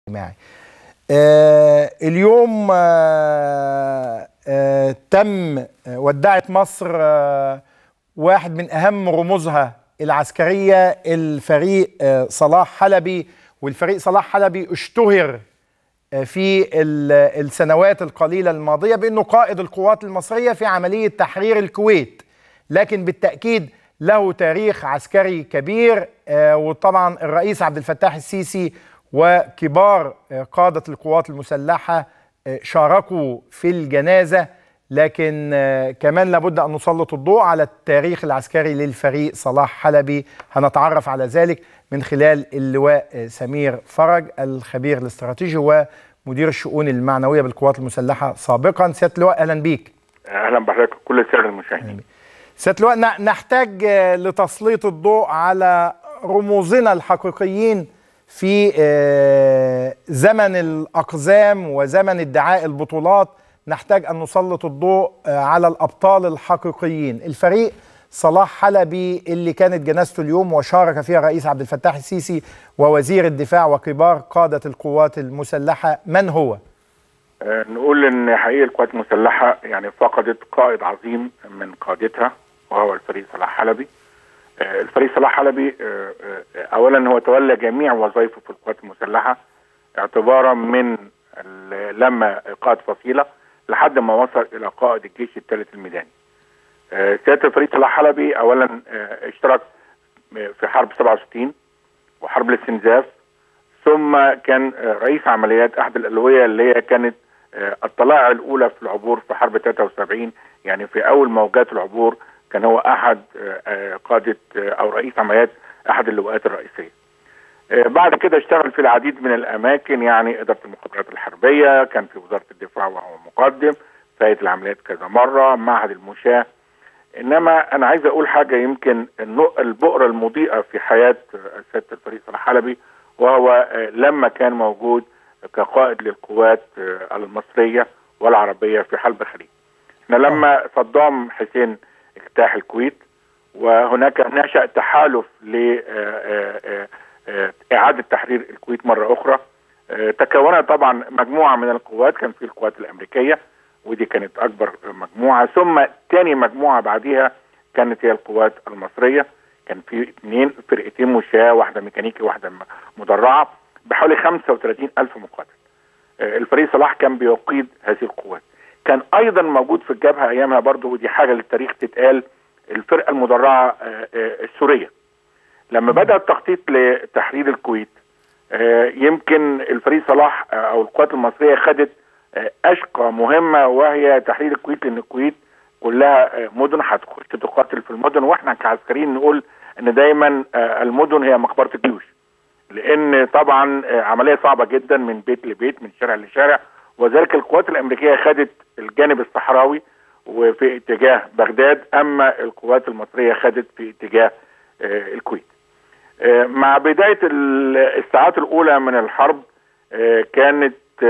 الاجتماعي آه اليوم آه آه تم آه ودعت مصر آه واحد من اهم رموزها العسكريه الفريق آه صلاح حلبي والفريق صلاح حلبي اشتهر آه في السنوات القليله الماضيه بانه قائد القوات المصريه في عمليه تحرير الكويت لكن بالتاكيد له تاريخ عسكري كبير آه وطبعا الرئيس عبد الفتاح السيسي وكبار قادة القوات المسلحة شاركوا في الجنازة لكن كمان لابد أن نسلط الضوء على التاريخ العسكري للفريق صلاح حلبي هنتعرف على ذلك من خلال اللواء سمير فرج الخبير الاستراتيجي ومدير الشؤون المعنوية بالقوات المسلحة سابقا سيادة اللواء أهلا بيك أهلا بحضرتك كل السادة المشاهدين سيادة اللواء نحتاج لتسليط الضوء على رموزنا الحقيقيين في زمن الأقزام وزمن ادعاء البطولات نحتاج أن نسلط الضوء على الأبطال الحقيقيين الفريق صلاح حلبي اللي كانت جنازته اليوم وشارك فيها الرئيس عبد الفتاح السيسي ووزير الدفاع وكبار قادة القوات المسلحة من هو؟ نقول ان حقيقة القوات المسلحة يعني فقدت قائد عظيم من قادتها وهو الفريق صلاح حلبي الفريق صلاح حلبي اولا هو تولى جميع وظائفه في القوات المسلحه اعتبارا من لما قائد فصيله لحد ما وصل الى قائد الجيش الثالث الميداني. سياده الفريق صلاح حلبي اولا اشترك في حرب 67 وحرب الاستنزاف ثم كان رئيس عمليات احد الالويه اللي هي كانت الطلائع الاولى في العبور في حرب 73 يعني في اول موجات العبور كان هو احد قاده او رئيس عمليات احد اللواءات الرئيسيه. بعد كده اشتغل في العديد من الاماكن يعني اداره المخابرات الحربيه، كان في وزاره الدفاع وهو مقدم، في هيئه العمليات كذا مره، معهد المشاه. انما انا عايز اقول حاجه يمكن البؤره المضيئه في حياه سياده الفريق صلاح حلبي وهو لما كان موجود كقائد للقوات المصريه والعربيه في حلب خليج. احنا لما صدام حسين اجتاح الكويت وهناك نشأ تحالف لإعادة تحرير الكويت مرة أخرى تكونت طبعا مجموعة من القوات كان في القوات الأمريكية ودي كانت أكبر مجموعة ثم ثاني مجموعة بعديها كانت هي القوات المصرية كان في اثنين فرقتين مشاة واحدة ميكانيكي واحدة مدرعة بحوالي 35 ألف مقاتل الفريق صلاح كان بيقيد هذه القوات كان ايضا موجود في الجبهه ايامها برضه ودي حاجه للتاريخ تتقال الفرقه المدرعه السوريه لما بدا التخطيط لتحرير الكويت يمكن الفريق صلاح او القوات المصريه خدت اشقى مهمه وهي تحرير الكويت لان الكويت كلها مدن هتخش تقاتل في المدن واحنا كعسكريين نقول ان دايما المدن هي مقبره الجيوش لان طبعا عمليه صعبه جدا من بيت لبيت من شارع لشارع وذلك القوات الامريكيه خدت الجانب الصحراوي وفي اتجاه بغداد اما القوات المصريه خدت في اتجاه آه الكويت. آه مع بدايه الساعات الاولى من الحرب آه كانت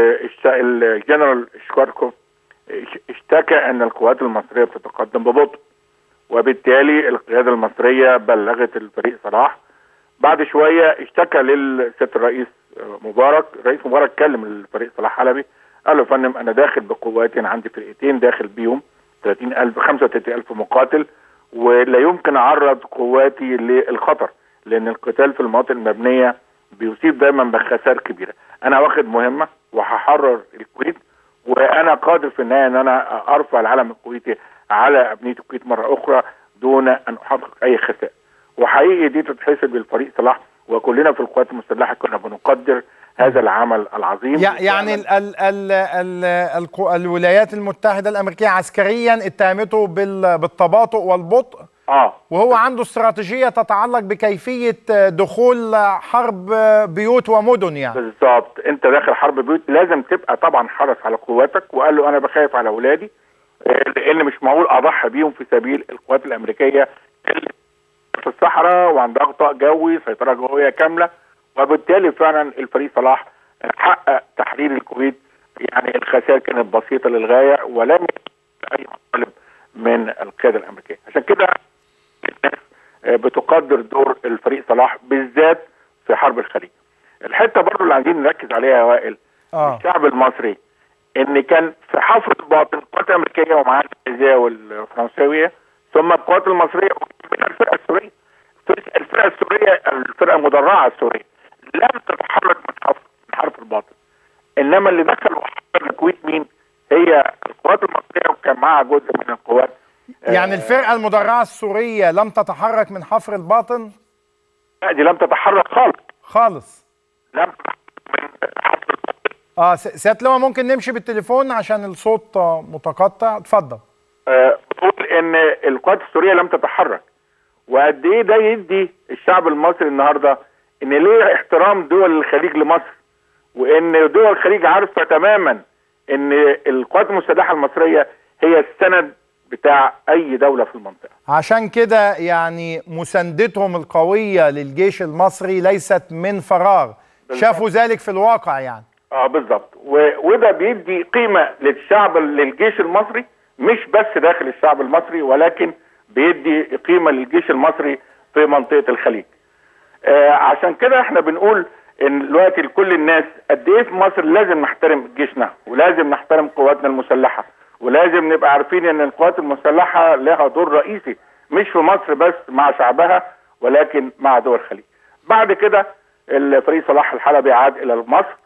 الجنرال شكاركوف اشتكى ان القوات المصريه بتتقدم ببطء وبالتالي القياده المصريه بلغت الفريق صلاح بعد شويه اشتكى للسيد الرئيس مبارك الرئيس مبارك كلم الفريق صلاح حلبي قال له يا فندم انا داخل بقواتي انا عندي فرقتين داخل بيهم 30000 35000 مقاتل ولا يمكن اعرض قواتي للخطر لان القتال في المناطق المبنيه بيصيب دايما بخسائر كبيره انا واخد مهمه وهحرر الكويت وانا قادر في النهايه ان انا ارفع العلم الكويتي على ابنيه الكويت مره اخرى دون ان احقق اي خسائر وحقيقي دي تتحسب للفريق صلاح وكلنا في القوات المسلحه كنا بنقدر هذا العمل العظيم يعني ال ال ال ال ال الولايات المتحده الامريكيه عسكريا اتهمته بالتباطؤ والبطء اه وهو عنده استراتيجيه تتعلق بكيفيه دخول حرب بيوت ومدن يعني بالظبط انت داخل حرب بيوت لازم تبقى طبعا حرص على قواتك وقال له انا بخاف على اولادي لان مش معقول اضحي بيهم في سبيل القوات الامريكيه في الصحراء وعندها غطاء جوي سيطره جويه كامله وبالتالي فعلا الفريق صلاح حقق تحرير الكويت يعني الخسائر كانت بسيطه للغايه ولم اي مطالب من القياده الامريكيه عشان كده الناس بتقدر دور الفريق صلاح بالذات في حرب الخليج الحته برضو اللي عايزين نركز عليها يا وائل اه الشعب المصري ان كان في حفر الباطن القوات الامريكيه ومعاها الانجليزيه والفرنسويه ثم القوات المصريه ومن الفرقه السوريه الفرقه السوريه الفرقه المدرعه السوريه لم تتحرك من حفر من حرف الباطن انما اللي دخل وحفر الكويت مين؟ هي القوات المصريه وكان معها جزء من القوات يعني الفرقه المدرعه السوريه لم تتحرك من حفر الباطن لا دي لم تتحرك خالص خالص لم تتحرك من حفر الباطن اه س- سياده اللواء ممكن نمشي بالتليفون عشان الصوت آه، متقطع اتفضل آه، بقول ان القوات السوريه لم تتحرك وقد ايه ده يدي الشعب المصري النهارده ان ليه احترام دول الخليج لمصر وان دول الخليج عارفه تماما ان القوات المسلحه المصريه هي السند بتاع اي دوله في المنطقه عشان كده يعني مساندتهم القويه للجيش المصري ليست من فراغ شافوا ذلك في الواقع يعني اه بالظبط و- وده بيدي قيمه للشعب للجيش المصري مش بس داخل الشعب المصري ولكن بيدي قيمه للجيش المصري في منطقه الخليج. آه عشان كده احنا بنقول ان دلوقتي لكل الناس قد ايه في مصر لازم نحترم جيشنا ولازم نحترم قواتنا المسلحه ولازم نبقى عارفين ان القوات المسلحه لها دور رئيسي مش في مصر بس مع شعبها ولكن مع دول الخليج. بعد كده الفريق صلاح الحلبي عاد الى مصر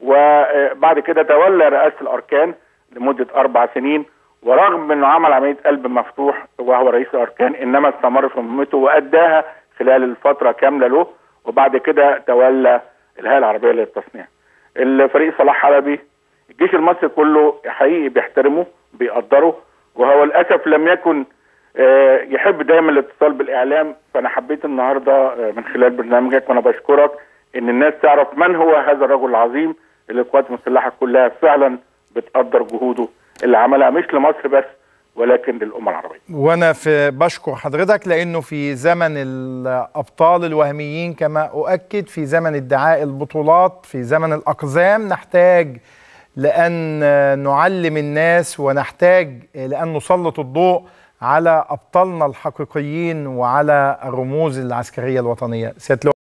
وبعد كده تولى رئاسه الاركان لمده اربع سنين ورغم من انه عمل عمليه قلب مفتوح وهو رئيس الاركان انما استمر في مهمته واداها خلال الفتره كامله له وبعد كده تولى الهيئه العربيه للتصنيع. الفريق صلاح حلبي الجيش المصري كله حقيقي بيحترمه بيقدره وهو للاسف لم يكن آه، يحب دايما الاتصال بالاعلام فانا حبيت النهارده آه، من خلال برنامجك وانا بشكرك ان الناس تعرف من هو هذا الرجل العظيم اللي القوات المسلحه كلها فعلا بتقدر جهوده اللي عملها مش لمصر بس ولكن للامه العربيه. وانا في بشكر حضرتك لانه في زمن الابطال الوهميين كما اؤكد في زمن ادعاء البطولات في زمن الاقزام نحتاج لان نعلم الناس ونحتاج لان نسلط الضوء على ابطالنا الحقيقيين وعلى الرموز العسكريه الوطنيه سياده